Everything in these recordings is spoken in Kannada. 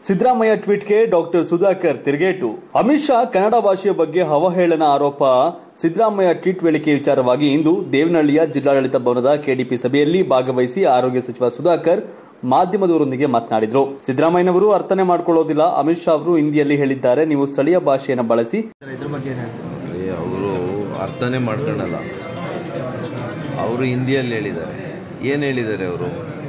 ಸಿದ್ದರಾಮಯ್ಯ ಟ್ವೀಟ್ಗೆ ಡಾಕ್ಟರ್ ಸುಧಾಕರ್ ತಿರುಗೇಟು ಅಮಿತ್ ಶಾ ಕನ್ನಡ ಭಾಷೆಯ ಬಗ್ಗೆ ಅವಹೇಳನ ಆರೋಪ ಸಿದ್ದರಾಮಯ್ಯ ಟ್ವೀಟ್ ವೇಳಿಕೆ ವಿಚಾರವಾಗಿ ಇಂದು ದೇವನಹಳ್ಳಿಯ ಜಿಲ್ಲಾಡಳಿತ ಭವನದ ಕೆಡಿಪಿ ಸಭೆಯಲ್ಲಿ ಭಾಗವಹಿಸಿ ಆರೋಗ್ಯ ಸಚಿವ ಸುಧಾಕರ್ ಮಾಧ್ಯಮದವರೊಂದಿಗೆ ಮಾತನಾಡಿದರು ಸಿದ್ದರಾಮಯ್ಯನವರು ಅರ್ಥನೆ ಮಾಡಿಕೊಳ್ಳೋದಿಲ್ಲ ಅಮಿತ್ ಶಾ ಅವರು ಹಿಂದಿಯಲ್ಲಿ ಹೇಳಿದ್ದಾರೆ ನೀವು ಸ್ಥಳೀಯ ಭಾಷೆಯನ್ನು ಬಳಸಿ ಇದ್ರ ಬಗ್ಗೆ ಏನು ಹೇಳ್ತೀರಾ ಅವರು ಅರ್ಥನೇ ಮಾಡ್ಕೊಳ್ಳಲ್ಲ ಅವರು ಹಿಂದಿಯಲ್ಲಿ ಹೇಳಿದ್ದಾರೆ ಏನು ಹೇಳಿದ್ದಾರೆ ಅವರು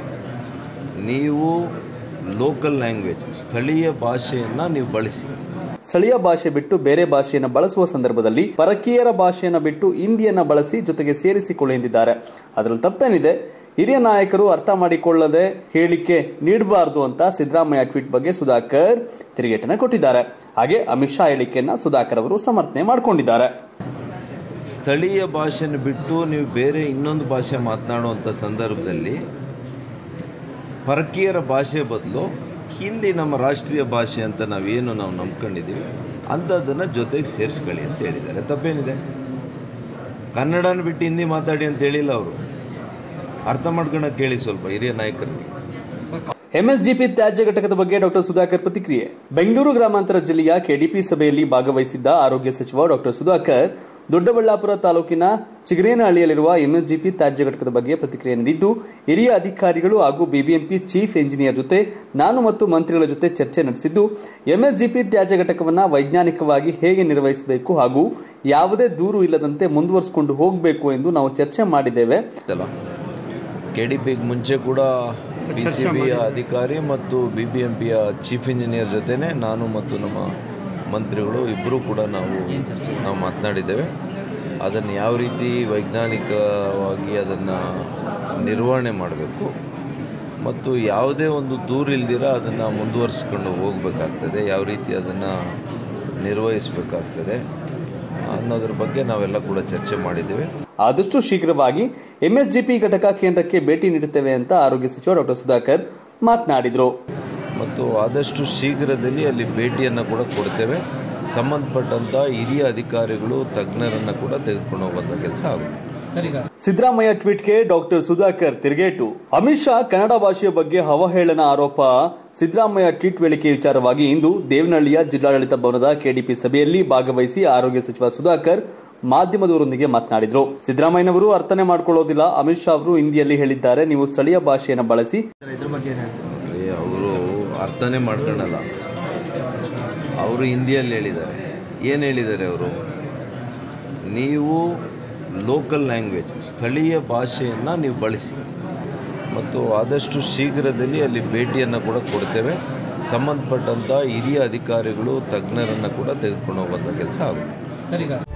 ನೀವು ಲೋಕಲ್ ಲ್ಯಾಂಗ್ವೇಜ್ ಸ್ಥಳೀಯ ಭಾಷೆಯನ್ನು ನೀವು ಬಳಸಿ ಸ್ಥಳೀಯ ಭಾಷೆ ಬಿಟ್ಟು ಬೇರೆ ಭಾಷೆಯನ್ನು ಬಳಸುವ ಸಂದರ್ಭದಲ್ಲಿ ಪರಕೀಯರ ಭಾಷೆಯನ್ನು ಬಿಟ್ಟು ಹಿಂದಿಯನ್ನ ಬಳಸಿ ಜೊತೆಗೆ ಸೇರಿಸಿಕೊಳ್ಳಿ ಎಂದಿದ್ದಾರೆ ಅದರಲ್ಲಿ ತಪ್ಪೇನಿದೆ ಹಿರಿಯ ನಾಯಕರು ಅರ್ಥ ಮಾಡಿಕೊಳ್ಳದೆ ಹೇಳಿಕೆ ನೀಡಬಾರದು ಅಂತ ಸಿದ್ದರಾಮಯ್ಯ ಟ್ವೀಟ್ ಬಗ್ಗೆ ಸುಧಾಕರ್ ತಿರುಗೇಟನ್ನ ಕೊಟ್ಟಿದ್ದಾರೆ ಹಾಗೆ ಅಮಿತ್ ಶಾ ಹೇಳಿಕೆಯನ್ನ ಸುಧಾಕರ್ ಅವರು ಸಮರ್ಥನೆ ಮಾಡಿಕೊಂಡಿದ್ದಾರೆ ಸ್ಥಳೀಯ ಭಾಷೆನ ಬಿಟ್ಟು ನೀವು ಬೇರೆ ಇನ್ನೊಂದು ಭಾಷೆ ಮಾತನಾಡುವಂಥ ಸಂದರ್ಭದಲ್ಲಿ ಪರಕೀಯರ ಭಾಷೆ ಬದಲು ಹಿಂದಿ ನಮ್ಮ ರಾಷ್ಟ್ರೀಯ ಭಾಷೆ ಅಂತ ನಾವೇನು ನಾವು ನಂಬ್ಕೊಂಡಿದ್ದೀವಿ ಅಂಥದ್ದನ್ನು ಜೊತೆಗೆ ಸೇರಿಸ್ಕೊಳ್ಳಿ ಅಂತ ಹೇಳಿದ್ದಾರೆ ತಪ್ಪೇನಿದೆ ಕನ್ನಡನ ಬಿಟ್ಟು ಹಿಂದಿ ಮಾತಾಡಿ ಅಂತ ಹೇಳಿಲ್ಲ ಅವರು ಅರ್ಥ ಮಾಡ್ಕೊಳಕ್ಕೆ ಕೇಳಿ ಸ್ವಲ್ಪ ಹಿರಿಯ ನಾಯಕರಿಗೆ ಎಂಎಸ್ಜಿಪಿ ತ್ಯಾಜ್ಯ ಘಟಕದ ಬಗ್ಗೆ ಡಾಕ್ಟರ್ ಸುಧಾಕರ್ ಪ್ರತಿಕ್ರಿಯೆ ಬೆಂಗಳೂರು ಗ್ರಾಮಾಂತರ ಜಿಲ್ಲೆಯ ಕೆಡಿಪಿ ಸಭೆಯಲ್ಲಿ ಭಾಗವಹಿಸಿದ್ದ ಆರೋಗ್ಯ ಸಚಿವ ಡಾಕ್ಟರ್ ಸುಧಾಕರ್ ದೊಡ್ಡಬಳ್ಳಾಪುರ ತಾಲೂಕಿನ ಚಿಗರೇನಹಳ್ಳಿಯಲ್ಲಿರುವ ಎಂಎಸ್ಜಿಪಿ ತ್ಯಾಜ್ಯ ಘಟಕದ ಬಗ್ಗೆ ಪ್ರತಿಕ್ರಿಯೆ ನೀಡಿದ್ದು ಹಿರಿಯ ಅಧಿಕಾರಿಗಳು ಹಾಗೂ ಬಿಬಿಎಂಪಿ ಚೀಫ್ ಎಂಜಿನಿಯರ್ ಜೊತೆ ನಾನು ಮತ್ತು ಮಂತ್ರಿಗಳ ಜೊತೆ ಚರ್ಚೆ ನಡೆಸಿದ್ದು ಎಂಎಸ್ಜಿಪಿ ತ್ಯಾಜ್ಯ ಘಟಕವನ್ನು ವೈಜ್ಞಾನಿಕವಾಗಿ ಹೇಗೆ ನಿರ್ವಹಿಸಬೇಕು ಹಾಗೂ ಯಾವುದೇ ದೂರು ಇಲ್ಲದಂತೆ ಮುಂದುವರಿಸಿಕೊಂಡು ಹೋಗಬೇಕು ಎಂದು ನಾವು ಚರ್ಚೆ ಮಾಡಿದ್ದೇವೆ ಇದಲ್ಲ ಕೆ ಡಿ ಪಿಗೆ ಮುಂಚೆ ಕೂಡ ಪಿ ಸಿ ಬಿಯ ಅಧಿಕಾರಿ ಮತ್ತು ಬಿ ಬಿ ಎಂ ಪಿಯ ಚೀಫ್ ಇಂಜಿನಿಯರ್ ಜೊತೆನೇ ನಾನು ಮತ್ತು ನಮ್ಮ ಮಂತ್ರಿಗಳು ಇಬ್ಬರೂ ಕೂಡ ನಾವು ನಾವು ಮಾತನಾಡಿದ್ದೇವೆ ಅದನ್ನು ಯಾವ ರೀತಿ ವೈಜ್ಞಾನಿಕವಾಗಿ ಅದನ್ನು ನಿರ್ವಹಣೆ ಮಾಡಬೇಕು ಮತ್ತು ಯಾವುದೇ ಒಂದು ದೂರಿಲ್ದಿರ ಅದನ್ನು ಮುಂದುವರಿಸ್ಕೊಂಡು ಹೋಗಬೇಕಾಗ್ತದೆ ಯಾವ ರೀತಿ ಅದನ್ನು ನಿರ್ವಹಿಸಬೇಕಾಗ್ತದೆ ಅನ್ನೋದ್ರ ಬಗ್ಗೆ ನಾವೆಲ್ಲ ಕೂಡ ಚರ್ಚೆ ಮಾಡಿದ್ದೇವೆ ಆದಷ್ಟು ಶೀಘ್ರವಾಗಿ ಎಂಎಸ್ಜಿಪಿ ಘಟಕ ಕೇಂದ್ರಕ್ಕೆ ಭೇಟಿ ನೀಡುತ್ತೇವೆ ಅಂತ ಆರೋಗ್ಯ ಸಚಿವ ಡಾಕ್ಟರ್ ಸುಧಾಕರ್ ಮಾತನಾಡಿದರು ಮತ್ತು ಆದಷ್ಟು ಶೀಘ್ರದಲ್ಲಿ ಅಲ್ಲಿ ಭೇಟಿಯನ್ನು ಕೂಡ ಕೊಡ್ತೇವೆ ಸಂಬಂಧಪಟ್ಟಂಥ ಹಿರಿಯ ಅಧಿಕಾರಿಗಳು ತಜ್ಞರನ್ನು ಕೂಡ ತೆಗೆದುಕೊಂಡು ಹೋಗುವಂಥ ಕೆಲಸ ಆಗುತ್ತೆ ಸರ್ ಈಗ ಸಿದ್ದರಾಮಯ್ಯ ಟ್ವೀಟ್ಗೆ ಡಾಕ್ಟರ್ ಸುಧಾಕರ್ ತಿರುಗೇಟು ಅಮಿತ್ ಶಾ ಕನ್ನಡ ಭಾಷೆಯ ಬಗ್ಗೆ ಅವಹೇಳನ ಆರೋಪ ಸಿದ್ದರಾಮಯ್ಯ ಟ್ವೀಟ್ ವೇಳಿಕೆ ವಿಚಾರವಾಗಿ ಇಂದು ದೇವನಹಳ್ಳಿಯ ಜಿಲ್ಲಾಡಳಿತ ಭವನದ ಕೆಡಿಪಿ ಸಭೆಯಲ್ಲಿ ಭಾಗವಹಿಸಿ ಆರೋಗ್ಯ ಸಚಿವ ಸುಧಾಕರ್ ಮಾಧ್ಯಮದವರೊಂದಿಗೆ ಮಾತನಾಡಿದರು ಸಿದ್ದರಾಮಯ್ಯನವರು ಅರ್ಥನೆ ಮಾಡಿಕೊಳ್ಳೋದಿಲ್ಲ ಅಮಿತ್ ಶಾ ಅವರು ಹಿಂದಿಯಲ್ಲಿ ಹೇಳಿದ್ದಾರೆ ನೀವು ಸ್ಥಳೀಯ ಭಾಷೆಯನ್ನು ಬಳಸಿ ಸರ್ ಇದ್ರ ಬಗ್ಗೆ ಏನು ಹೇಳ್ತೀರಾ ಅವರು ಅರ್ಥನೇ ಮಾಡ್ಕೊಳ್ಳಲ್ಲ ಅವರು ಹಿಂದಿಯಲ್ಲಿ ಹೇಳಿದ್ದಾರೆ ಏನು ಹೇಳಿದ್ದಾರೆ ಅವರು ನೀವು ಲೋಕಲ್ ಲ್ಯಾಂಗ್ವೇಜ್ ಸ್ಥಳೀಯ ಭಾಷೆಯನ್ನು ನೀವು ಬಳಸಿ ಮತ್ತು ಆದಷ್ಟು ಶೀಘ್ರದಲ್ಲಿ ಅಲ್ಲಿ ಭೇಟಿಯನ್ನು ಕೂಡ ಕೊಡ್ತೇವೆ ಸಂಬಂಧಪಟ್ಟಂಥ ಹಿರಿಯ ಅಧಿಕಾರಿಗಳು ತಜ್ಞರನ್ನು ಕೂಡ ತೆಗೆದುಕೊಂಡು ಹೋಗುವಂಥ ಕೆಲಸ ಆಗುತ್ತೆ ಸರ್ ಈಗ